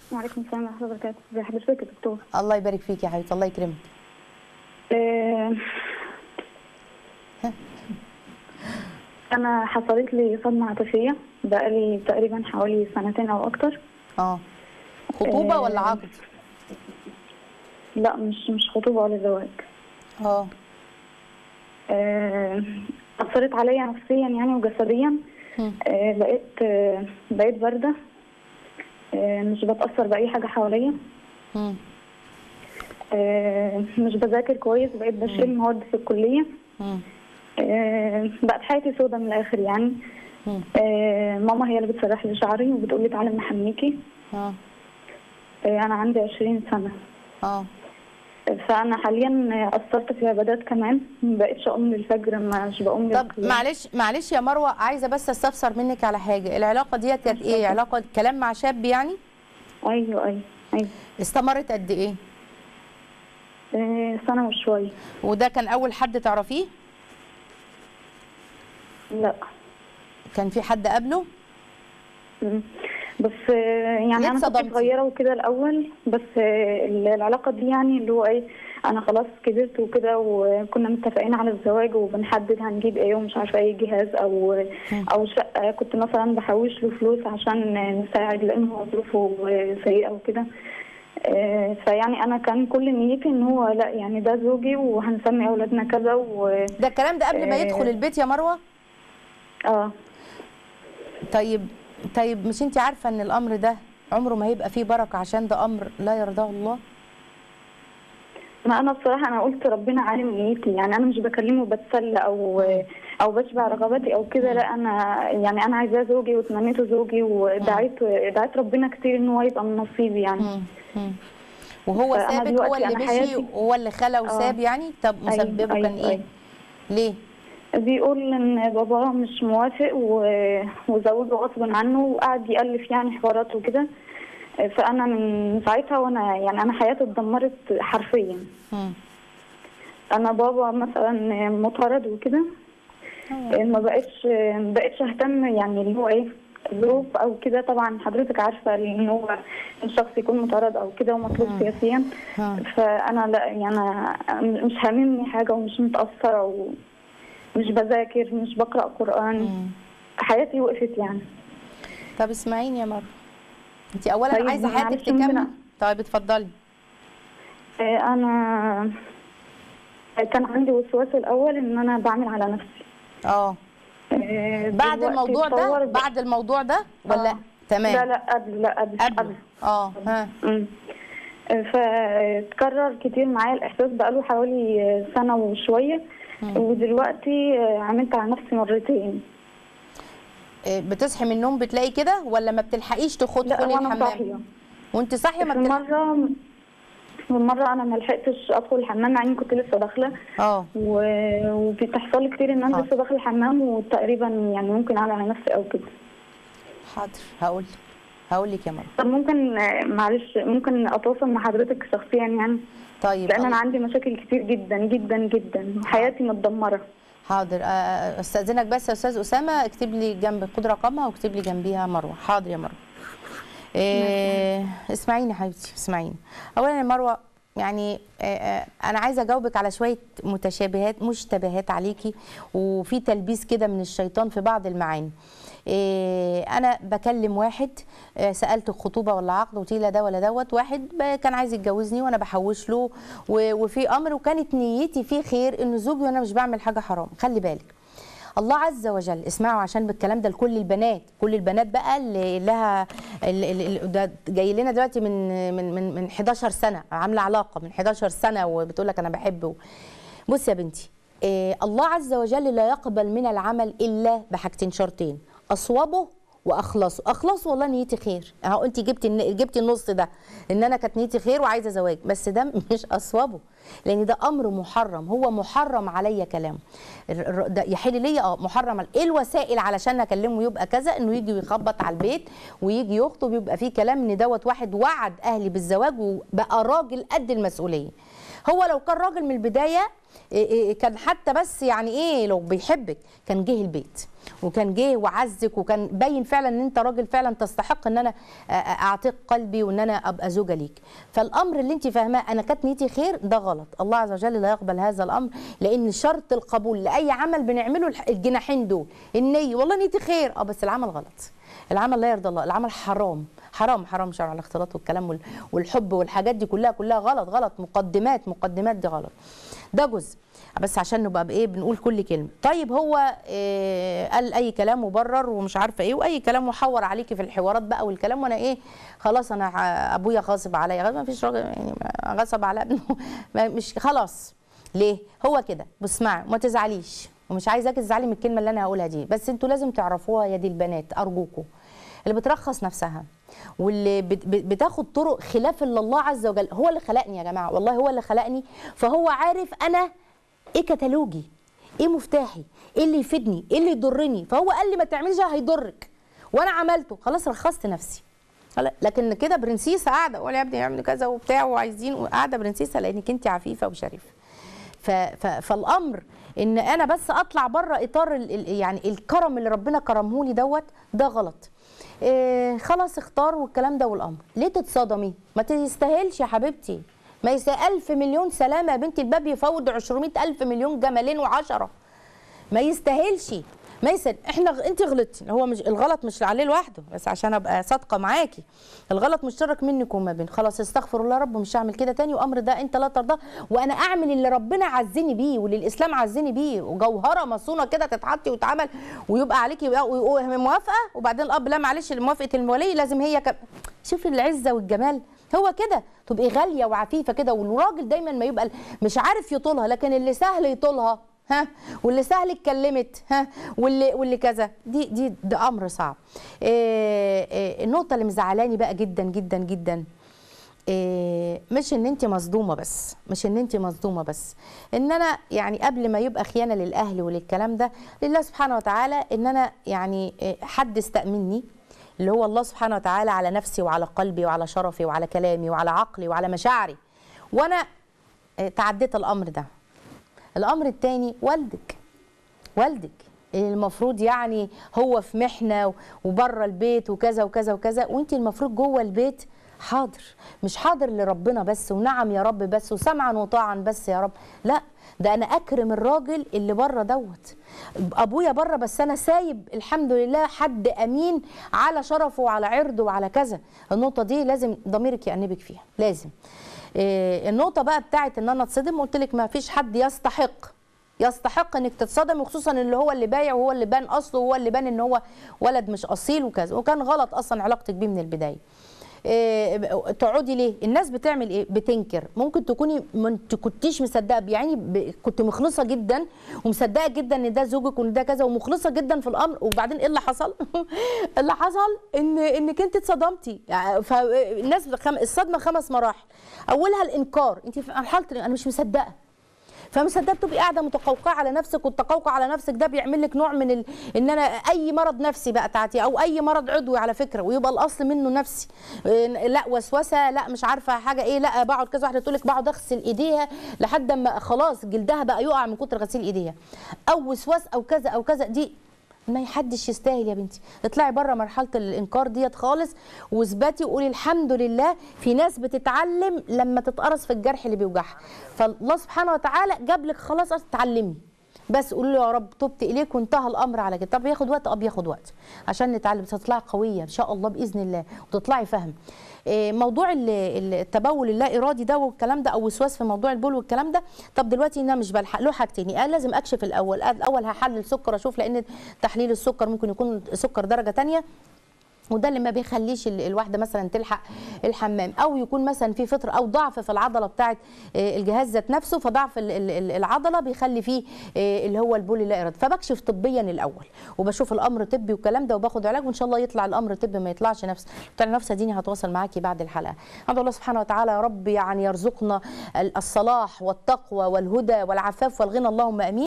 وعليكم السلام ورحمة الله وبركاته ازي حضرتك يا دكتور الله يبارك فيك يا حبيبتي الله يكرمك آه، أنا حصلت لي صدمة عاطفية بقالي تقريبا حوالي سنتين أو أكتر اه خطوبه آه. ولا عقد لا مش مش خطوبة ولا زواج اه آه، أثرت عليا نفسيا يعني وجسديا مم. آه، بقيت آه، بقيت باردة آه، مش بتأثر بأي حاجة حواليا مم. آه، مش بذاكر كويس بقيت بشيل مواد في الكلية مم. آه، بقت حياتي سودة من الآخر يعني مم. آه، ماما هي اللي بتسرح لي شعري وبتقول لي تعالي محميكي اه آه، أنا عندي 20 سنة اه فأنا حاليا أثرت في عبادات كمان ما بقتش أقوم للفجر مش بقوم طب للقيام. معلش معلش يا مروه عايزه بس استفسر منك على حاجه العلاقه ديت كانت ايه علاقه كلام مع شاب يعني أيوه أيوه أيوه استمرت قد ايه آه، سنة وشوية وده كان اول حد تعرفيه لا كان في حد قبله مم. بس آه، يعني ليه انا كنت اتصدمتي؟ صغيره وكده الاول بس آه، العلاقه دي يعني اللي هو ايه انا خلاص كبرت وكده وكنا متفقين على الزواج وبنحدد هنجيب ايه ومش عارفه ايه جهاز او او شقه كنت مثلا بحوش له فلوس عشان نساعد لان هو ظروفه سيئه وكده آه، فيعني انا كان كل نيتي ان هو لا يعني ده زوجي وهنسمي اولادنا كذا و ده الكلام ده قبل ما آه. يدخل البيت يا مروه اه طيب طيب مش انت عارفه ان الامر ده عمره ما هيبقى فيه بركه عشان ده امر لا يرضاه الله ما انا بصراحه انا قلت ربنا عالم نيتي يعني انا مش بكلمه بتسلى او او بشبع رغباتي او كده لا انا يعني انا عايزاه زوجي وتمنيته زوجي ودعيت دعيت ربنا كتير ان هو يبقى من نصيبي يعني مم. مم. وهو فأنا سابك هو دلوقتي اللي أنا مشي حياتي- وهو اللي خلى وساب يعني طب أيوة، مسببه أيوة، كان ايه أيوة. ليه بيقول ان بابا مش موافق و- وزوجه غصب عنه وقعد يالف يعني حوارات وكده فانا من ساعتها وانا يعني انا حياتي اتدمرت حرفيا مم. انا بابا مثلا مطارد وكده ما بقتش ما بقتش اهتم يعني اللي هو ايه ظروف او كده طبعا حضرتك عارفه ان هو الشخص يكون مطارد او كده ومطلوب سياسيا ها. فانا لا يعني أنا مش هاممني حاجه ومش متاثره ومش بذاكر مش بقرا قران مم. حياتي وقفت يعني طب اسمعيني يا مروه انت اولا طيب، عايزه حياتك معلش ممكن تكمل أ- طيب اتفضلي آه، انا كان عندي وسواس الاول ان انا بعمل على نفسي اه آه، بعد دلوقتي الموضوع ده اتطور- بعد الموضوع ده ولا آه. تمام لا لا قبل لا قبل قبل اه ها مم. فتكرر كتير معايا الاحساس بقاله حوالي سنه وشويه ودلوقتي عملت على نفسي مرتين إيه، بتصحي من النوم بتلاقي كده ولا ما بتلحقيش تدخلي لا وانا الحمام صاحيه وانت صاحيه ما في بتلحقيش مره في مره انا ما لحقتش ادخل الحمام مع اني كنت لسه داخله اه و- وبتحصل لي كتير ان انا حاضر. لسه داخله الحمام وتقريبا يعني ممكن اعمل على نفسي او كده حاضر هقول لك هقول لك يا مروه طب ممكن آه، معلش ممكن اتواصل مع حضرتك شخصيا يعني طيب لان انا الله- عندي مشاكل كتير جدا جدا جدا وحياتي متدمره حاضر آه، استاذنك بس يا استاذ اسامه اكتب لي جنب خد رقمها واكتب لي جنبيها مروه حاضر يا مروه إيه اسمعيني يا حبيبتي اسمعيني اولا يا مروه يعني آه، آه، انا عايزه اجاوبك على شويه متشابهات مشتبهات عليكي وفي تلبيس كده من الشيطان في بعض المعاني إيه، انا بكلم واحد آه، سالته خطوبه ولا عقد قلت لا ده ولا دوت واحد ب- كان عايز يتجوزني وانا بحوش له و- وفي امر وكانت نيتي فيه خير انه زوجي وانا مش بعمل حاجه حرام خلي بالك الله عز وجل اسمعوا عشان بالكلام ده لكل البنات كل البنات بقى اللي لها اللي اللي- ده جاي لنا دلوقتي من من من من 11 سنه عامله علاقه من 11 سنه وبتقول لك انا بحبه بص يا بنتي إيه الله عز وجل لا يقبل من العمل الا بحاجتين شرطين اصوبه واخلصه اخلصه والله نيتي خير اهو انت جبتي الن- جبتي النص ده ان انا كانت نيتي خير وعايزه زواج بس ده مش اصوبه لان ده امر محرم هو محرم عليا كلامه الر- الر- ده يحل ليا اه محرم على- ايه الوسائل علشان اكلمه يبقى كذا انه يجي ويخبط على البيت ويجي يخطب يبقى فيه كلام ان دوت واحد وعد اهلي بالزواج وبقى راجل قد المسؤوليه هو لو كان راجل من البدايه إيه إيه كان حتى بس يعني ايه لو بيحبك كان جه البيت وكان جه وعزك وكان باين فعلا ان انت راجل فعلا تستحق ان انا آه، آه، اعطيك قلبي وان انا ابقى زوجه ليك فالامر اللي انت فاهماه انا كانت نيتي خير ده غلط الله عز وجل لا يقبل هذا الامر لان شرط القبول لاي عمل بنعمله الح- الجناحين دول النيه والله نيتي خير اه بس العمل غلط العمل لا يرضى الله العمل حرام حرام حرام شرع الاختلاط والكلام وال- والحب والحاجات دي كلها كلها غلط غلط مقدمات مقدمات دي غلط ده جزء بس عشان نبقى بايه بنقول كل كلمه طيب هو إيه قال اي كلام وبرر ومش عارفه ايه واي كلام وحور عليكي في الحوارات بقى والكلام وانا ايه خلاص انا ع- ابويا غاصب عليا ما فيش راجل يعني ما- غصب على ابنه ما- مش خلاص ليه هو كده بسمعي وما تزعليش ومش عايزاكي تزعلي من الكلمه اللي انا هقولها دي بس انتوا لازم تعرفوها يا دي البنات ارجوكوا اللي بترخص نفسها واللي بت- بت- بتاخد طرق خلاف اللي الله عز وجل هو اللي خلقني يا جماعه والله هو اللي خلقني فهو عارف انا ايه كتالوجي ايه مفتاحي ايه اللي يفيدني ايه اللي يضرني فهو قال لي ما تعملش ده هيضرك وانا عملته خلاص رخصت نفسي خلاص. لكن كده برنسيسه قاعده اقول يا ابني اعمل كذا وبتاع وعايزين قاعده برنسيسه لانك انت عفيفه وشريفه ف ف فالامر ان انا بس اطلع بره اطار ال ال يعني الكرم اللي ربنا كرمه لي دوت ده غلط إيه خلاص اختار والكلام ده والامر ليه تتصدمي ما تستاهلش يا حبيبتي ما يستاهل ألف مليون سلامه يا بنتي الباب يفوض 200 ألف مليون جمالين وعشرة ما يستاهلش ما يسأل احنا غ- انت غلطتي هو مش الغلط مش عليه لوحده بس عشان ابقى صادقه معاكي الغلط مشترك منك وما بين خلاص استغفر الله يا رب مش هعمل كده تاني وامر ده انت لا ترضاه وانا اعمل اللي ربنا عزني بيه واللي الاسلام عزني بيه وجوهره مصونه كده تتحطي وتعمل ويبقى عليكي بقى- و- و- موافقه وبعدين الاب لا معلش موافقه المولي لازم هي كم... شوفي العزه والجمال هو كده تبقي غاليه وعفيفه كده والراجل دايما ما يبقى مش عارف يطولها لكن اللي سهل يطولها ها واللي سهل اتكلمت ها واللي واللي كذا دي دي ده امر صعب إيه إيه النقطه اللي مزعلاني بقى جدا جدا جدا إيه مش ان انت مصدومه بس مش ان انت مصدومه بس ان انا يعني قبل ما يبقى خيانه للاهل وللكلام ده لله سبحانه وتعالى ان انا يعني إيه حد استأمني اللي هو الله سبحانه وتعالى على نفسي وعلى قلبي وعلى شرفي وعلى كلامي وعلى عقلي وعلى مشاعري وانا إيه تعديت الامر ده الامر الثاني والدك والدك المفروض يعني هو في محنه وبره البيت وكذا وكذا وكذا وانت المفروض جوه البيت حاضر مش حاضر لربنا بس ونعم يا رب بس وسمعا وطاعا بس يا رب لا ده انا اكرم الراجل اللي بره دوت ابويا بره بس انا سايب الحمد لله حد امين على شرفه وعلى عرضه وعلى كذا النقطه دي لازم ضميرك يأنبك فيها لازم إيه النقطه بقى بتاعت ان انا اتصدم قلت لك ما فيش حد يستحق يستحق انك تتصدم وخصوصا اللي هو اللي بايع وهو اللي بان اصله وهو اللي بان ان هو ولد مش اصيل وكذا وكان غلط اصلا علاقتك بيه من البدايه إيه تقعدي ليه الناس بتعمل ايه بتنكر ممكن تكوني ما انت كنتيش مصدقه يعني ب... كنت مخلصه جدا ومصدقه جدا ان ده زوجك وان ده كذا ومخلصه جدا في الامر وبعدين ايه اللي حصل اللي حصل ان انك انت اتصدمتي يعني فالناس خم... الصدمه خمس مراحل اولها الانكار انت في مرحله انا مش مصدقه فمصدقه بتبقي قاعده متقوقعه على نفسك والتقوقع على نفسك ده بيعمل لك نوع من ال... ان انا اي مرض نفسي بقى تعتي او اي مرض عضوي على فكره ويبقى الاصل منه نفسي إيه لا وسوسه لا مش عارفه حاجه ايه لا بقعد كذا واحده تقول لك بقعد اغسل ايديها لحد ما خلاص جلدها بقى يقع من كتر غسيل ايديها او وسواس او كذا او كذا دي ما حدش يستاهل يا بنتي اطلعي بره مرحله الانكار ديت خالص واثبتي وقولي الحمد لله في ناس بتتعلم لما تتقرص في الجرح اللي بيوجعها فالله سبحانه وتعالى جاب لك خلاص اتعلمي بس قولي له يا رب تبت اليك وانتهى الامر على كده طب بياخد وقت اه بياخد وقت عشان نتعلم بس هتطلعي قويه ان شاء الله باذن الله وتطلعي فاهم موضوع التبول اللا ارادي ده والكلام ده او وسواس في موضوع البول والكلام ده طب دلوقتي انا مش بلحق له حاجتين قال لازم اكشف الاول الاول هحلل سكر اشوف لان تحليل السكر ممكن يكون سكر درجه ثانيه وده اللي ما بيخليش الواحده مثلا تلحق الحمام او يكون مثلا في فطر او ضعف في العضله بتاعه الجهاز ذات نفسه فضعف العضله بيخلي فيه اللي هو البول اللا ارادي فبكشف طبيا الاول وبشوف الامر طبي والكلام ده وباخد علاج وان شاء الله يطلع الامر طبي ما يطلعش نفس بتاع نفس ديني هتواصل معاكي بعد الحلقه ادعو الله سبحانه وتعالى يا رب يعني يرزقنا الصلاح والتقوى والهدى والعفاف والغنى اللهم امين